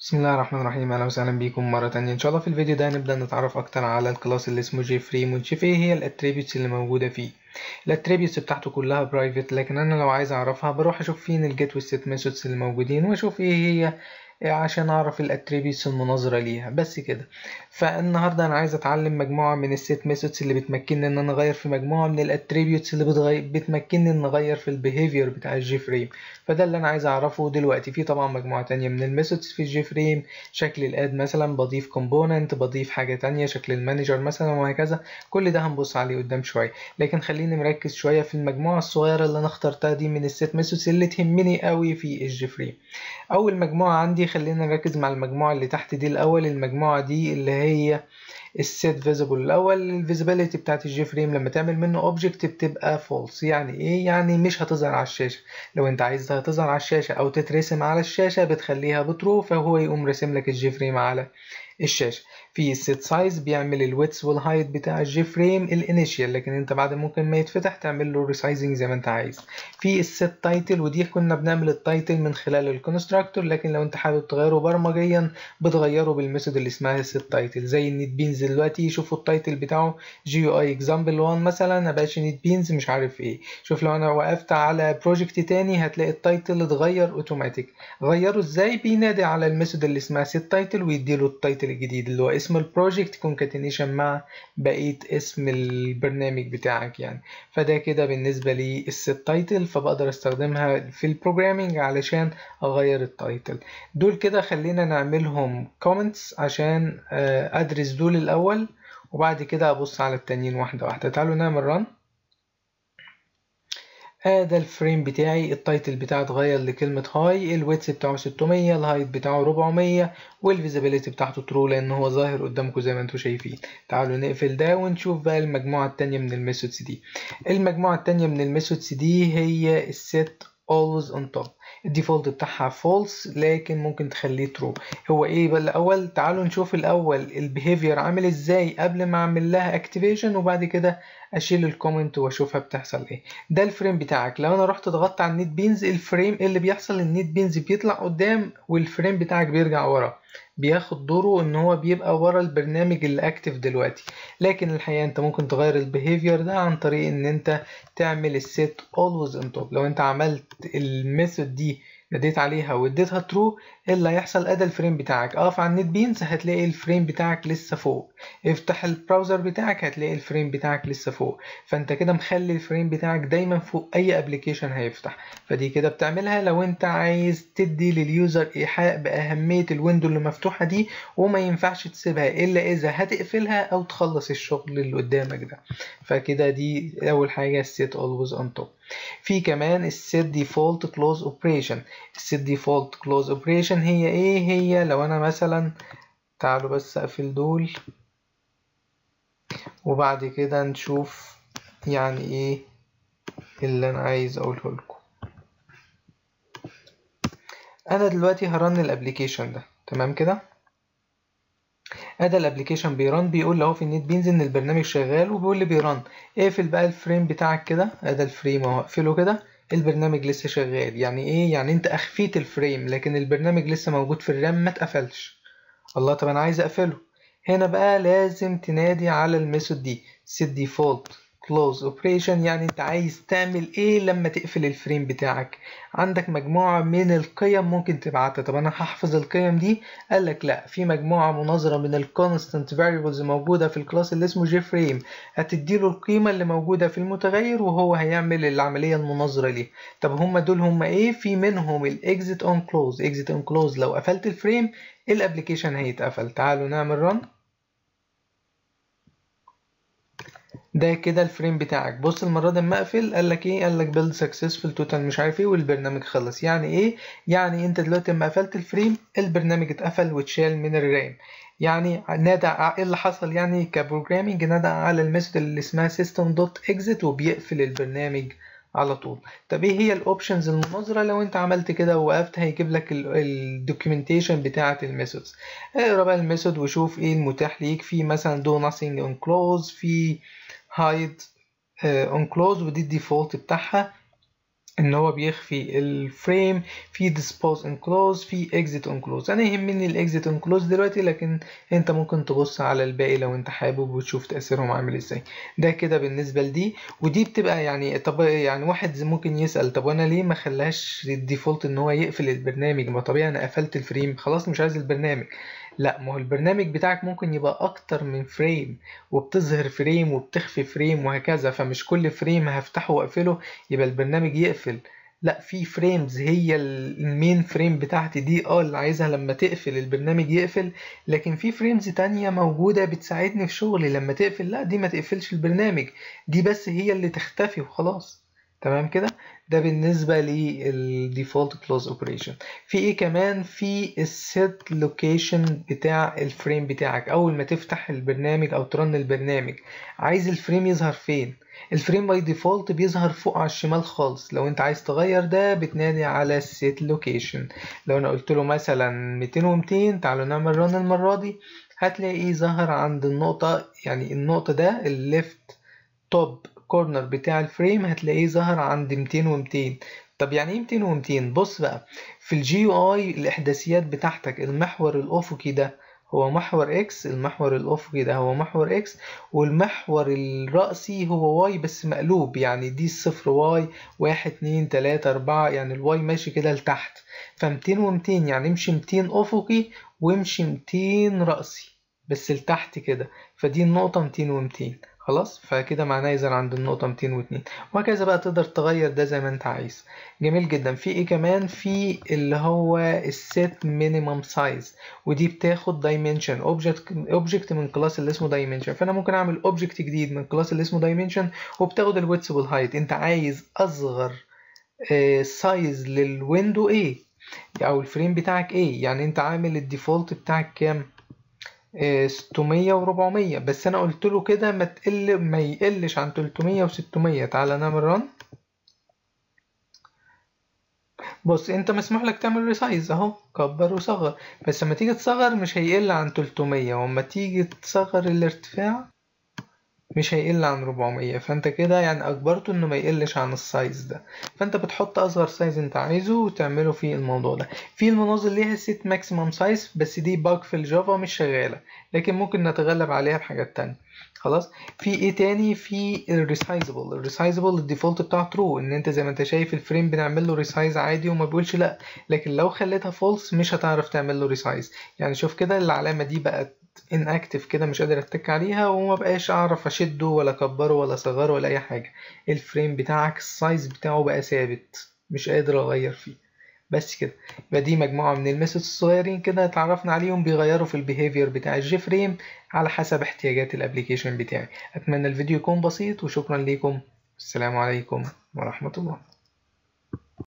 بسم الله الرحمن الرحيم اهلا وسهلا بيكم مره تانية ان شاء الله في الفيديو ده هنبدا نتعرف اكتر على الكلاس اللي اسمه جي فريم ونشوف ايه هي الاتريبيوتس اللي موجوده فيه الاتريبيوتس بتاعته كلها برايفت لكن انا لو عايز اعرفها بروح اشوف فين الجيت والسيت ميثودز اللي موجودين واشوف ايه هي عشان اعرف الاتريبيوتس المناظره ليها بس كده فالنهارده انا عايز اتعلم مجموعه من السيت ميثودز اللي بتمكنني ان انا اغير في مجموعه من الاتريبيوتس اللي بتغير بتمكنني ان اغير في البيهيفير بتاع الجي فريم فده اللي انا عايز اعرفه دلوقتي في طبعا مجموعه تانية من الميثودز في الجي فريم شكل الاد مثلا بضيف كومبوننت بضيف حاجه تانية شكل المانجر مثلا وهكذا كل ده هنبص عليه قدام شويه لكن خليني مركز شويه في المجموعه الصغيره اللي انا اخترتها دي من السيت ميثودز اللي تهمني قوي في الجي فريم اول مجموعه عندي خلينا نركز مع المجموعه اللي تحت دي الاول المجموعه دي اللي هي السيت فيزيبل الاول الفيزيبيليتي بتاعت الجي فريم لما تعمل منه اوبجكت بتبقى فولس يعني ايه يعني مش هتظهر على الشاشه لو انت عايزها تظهر على الشاشه او تترسم على الشاشه بتخليها بترو فهو يقوم راسم لك الجي فريم على الشاشه في السيت سايز بيعمل الويتس والهايت بتاع الجي فريم الانيشيال لكن انت بعد ممكن ما يتفتح تعمل له ريسايزنج زي ما انت عايز في السيت تايتل ودي كنا بنعمل التايتل من خلال الكونستراكتور لكن لو انت حابب تغيره برمجيا بتغيره بالميثود اللي اسمها السيت تايتل زي النيت بينز دلوقتي شوفوا التايتل بتاعه جي يو اي اكزامبل 1 مثلا ابقاش نيت بينز مش عارف ايه شوف لو انا وقفت على بروجكت تاني هتلاقي التايتل اتغير اوتوماتيك غيره ازاي بينادي على الميثود اللي اسمها سيت تايتل ويديله التايتل الجديد اللي هو اسم البروجكت كونكاتينيشن مع بقيه اسم البرنامج بتاعك يعني فده كده بالنسبه للسيت تايتل فبقدر استخدمها في البروجرامينج علشان اغير التايتل دول كده خلينا نعملهم كومنتس عشان ادرس دول الاول وبعد كده ابص على التانيين واحده واحده تعالوا نعمل رن ده الفريم بتاعي التايتل بتاعه اتغير لكلمة هاي الويتس بتاعه 600 الهايت بتاعه 400 والفيزيبيليتي بتاعته ترو لان هو ظاهر قدامكم زي ما انتم شايفين تعالوا نقفل ده ونشوف بقى المجموعة التانية من الميثودز دي المجموعة التانية من الميثودز دي هي السيت always on top الديفولت بتاعها false لكن ممكن تخليه true هو ايه بقى الاول تعالوا نشوف الاول البيهيفير عامل ازاي قبل ما اعمل لها activation وبعد كده اشيل الكومنت واشوفها بتحصل ايه ده الفريم بتاعك لو انا رحت ضغطت على النيت بينز الفريم اللي بيحصل النيت بينز بيطلع قدام والفريم بتاعك بيرجع ورا بياخد دوره ان هو بيبقى ورا البرنامج اللي اكتف دلوقتي لكن الحقيقه انت ممكن تغير البيهيفير ده عن طريق ان انت تعمل السيت always on top لو انت عملت الميثود دي ناديت عليها واديتها ترو ايه اللي هيحصل ادى الفريم بتاعك اقف على النت بينز هتلاقي الفريم بتاعك لسه فوق افتح البراوزر بتاعك هتلاقي الفريم بتاعك لسه فوق فانت كده مخلي الفريم بتاعك دايما فوق اي ابلكيشن هيفتح فدي كده بتعملها لو انت عايز تدي لليوزر ايحاء باهميه الويندو اللي مفتوحه دي وما ينفعش تسيبها الا اذا هتقفلها او تخلص الشغل اللي قدامك ده فكده دي اول حاجه السيت always on top في كمان السيت ديفولت كلوز اوبريشن السيت ديفولت كلوز اوبريشن هي ايه هي لو انا مثلا تعالوا بس اقفل دول وبعد كده نشوف يعني ايه اللي انا عايز اقوله لكم انا دلوقتي هرن الابليكيشن ده تمام كده ادي الابلكيشن بيرن بيقول له في النت بينز ان البرنامج شغال وبيقول لي بيرن اقفل بقى الفريم بتاعك كده ادي الفريم اهو اقفله كده البرنامج لسه شغال يعني ايه يعني انت اخفيت الفريم لكن البرنامج لسه موجود في الرام ما اتقفلش الله طب انا عايز اقفله هنا بقى لازم تنادي على الميثود دي set default close operation يعني انت عايز تعمل ايه لما تقفل الفريم بتاعك عندك مجموعة من القيم ممكن تبعتها طب انا هحفظ القيم دي قال لك لا في مجموعة مناظرة من الكونستنت variables موجودة في الكلاس اللي اسمه جي فريم هتديله القيمة اللي موجودة في المتغير وهو هيعمل العملية المناظرة ليه طب هم دول هم ايه في منهم الاكزيت اون كلوز اكزيت اون كلوز لو قفلت الفريم الابلكيشن هيتقفل تعالوا نعمل رن ده كده الفريم بتاعك بص المره دي اما اقفل قال لك ايه قال لك بيلد سكسسفul توتال مش عارف ايه والبرنامج خلص يعني ايه يعني انت دلوقتي اما قفلت الفريم البرنامج اتقفل واتشال من الرام يعني نادى ايه اللي حصل يعني كبروجرامينج نادى على الميثود اللي اسمها system dot exit وبيقفل البرنامج على طول طب ايه هي الاوبشنز المناظره لو انت عملت كده ووقفت هيجيب لك الدوكيومنتيشن بتاعه الميثودز اقرا بقى الميثود وشوف ايه المتاح ليك في مثلا do nothing on close في hide uh, on close ودي الديفولت بتاعها ان هو بيخفي الفريم في ديسبوز ان كلوز في اكزيت ان كلوز انا يهمني الاكزيت ان كلوز دلوقتي لكن انت ممكن تبص على الباقي لو انت حابب وتشوف تاثيرهم عامل ازاي ده كده بالنسبه لدي ودي بتبقى يعني طب يعني واحد ممكن يسال طب وانا ليه ما خلاش الديفولت ان هو يقفل البرنامج ما طبيعي انا قفلت الفريم خلاص مش عايز البرنامج لا ما هو البرنامج بتاعك ممكن يبقى اكتر من فريم وبتظهر فريم وبتخفي فريم وهكذا فمش كل فريم هفتحه واقفله يبقى البرنامج يقفل لا في فريمز هي المين فريم بتاعتي دي اه اللي عايزها لما تقفل البرنامج يقفل لكن في فريمز تانية موجودة بتساعدني في شغلي لما تقفل لا دي ما تقفلش البرنامج دي بس هي اللي تختفي وخلاص تمام كده ده بالنسبة للديفولت كلوز اوبريشن في ايه كمان في السيت لوكيشن بتاع الفريم بتاعك اول ما تفتح البرنامج او ترن البرنامج عايز الفريم يظهر فين الفريم باي ديفولت بيظهر فوق على الشمال خالص لو انت عايز تغير ده بتنادي على السيت لوكيشن لو انا قلت له مثلا 200 و200 تعالوا نعمل رن المرة دي هتلاقيه ظهر عند النقطة يعني النقطة ده الليفت توب كورنر بتاع الفريم هتلاقيه ظهر عند 200 و200 طب يعني ايه 200 و200 بص بقى في الجي يو اي الاحداثيات بتاعتك المحور الافقي ده هو محور اكس المحور الافقي ده هو محور اكس والمحور الرأسي هو واي بس مقلوب يعني دي الصفر واي واحد اتنين تلاتة اربعة يعني الواي ماشي كده لتحت فمتين ومتين يعني امشي متين افقي وامشي متين رأسي بس لتحت كده فدي النقطة متين ومتين خلاص فكده معناه يظهر عند النقطة 202 وهكذا بقى تقدر تغير ده زي ما انت عايز جميل جدا في ايه كمان في اللي هو السيت مينيمم سايز ودي بتاخد دايمنشن اوبجكت اوبجكت من كلاس اللي اسمه دايمنشن فانا ممكن اعمل اوبجكت جديد من كلاس اللي اسمه دايمنشن وبتاخد الويدث والهايت انت عايز اصغر سايز للويندو ايه او الفريم بتاعك ايه يعني انت عامل الديفولت بتاعك كام 600 و400 بس انا قلت له كده ما تقل ما يقلش عن 300 و600 تعالى نعمل رن بص انت مسموح لك تعمل ريسايز اهو كبر وصغر بس لما تيجي تصغر مش هيقل عن 300 واما تيجي تصغر الارتفاع مش هيقل عن 400 فانت كده يعني اجبرته انه ما يقلش عن السايز ده فانت بتحط اصغر سايز انت عايزه وتعمله في الموضوع ده في المناظر ليها سيت ماكسيمم سايز بس دي باج في الجافا مش شغاله لكن ممكن نتغلب عليها بحاجات تانية خلاص في ايه تاني في الريسايزبل الريسايزبل الديفولت بتاعه ترو ان انت زي ما انت شايف الفريم بنعمل له ريسايز عادي وما بيقولش لا لكن لو خليتها فولس مش هتعرف تعمل له ريسايز يعني شوف كده العلامه دي بقت inactive كده مش قادر اتك عليها وما بقاش اعرف اشده ولا اكبره ولا اصغره ولا اي حاجه الفريم بتاعك السايز بتاعه بقى ثابت مش قادر اغير فيه بس كده يبقى دي مجموعه من الميثودز الصغيرين كده اتعرفنا عليهم بيغيروا في البيهيفير بتاع الجي فريم على حسب احتياجات الابليكيشن بتاعي اتمنى الفيديو يكون بسيط وشكرا ليكم السلام عليكم ورحمه الله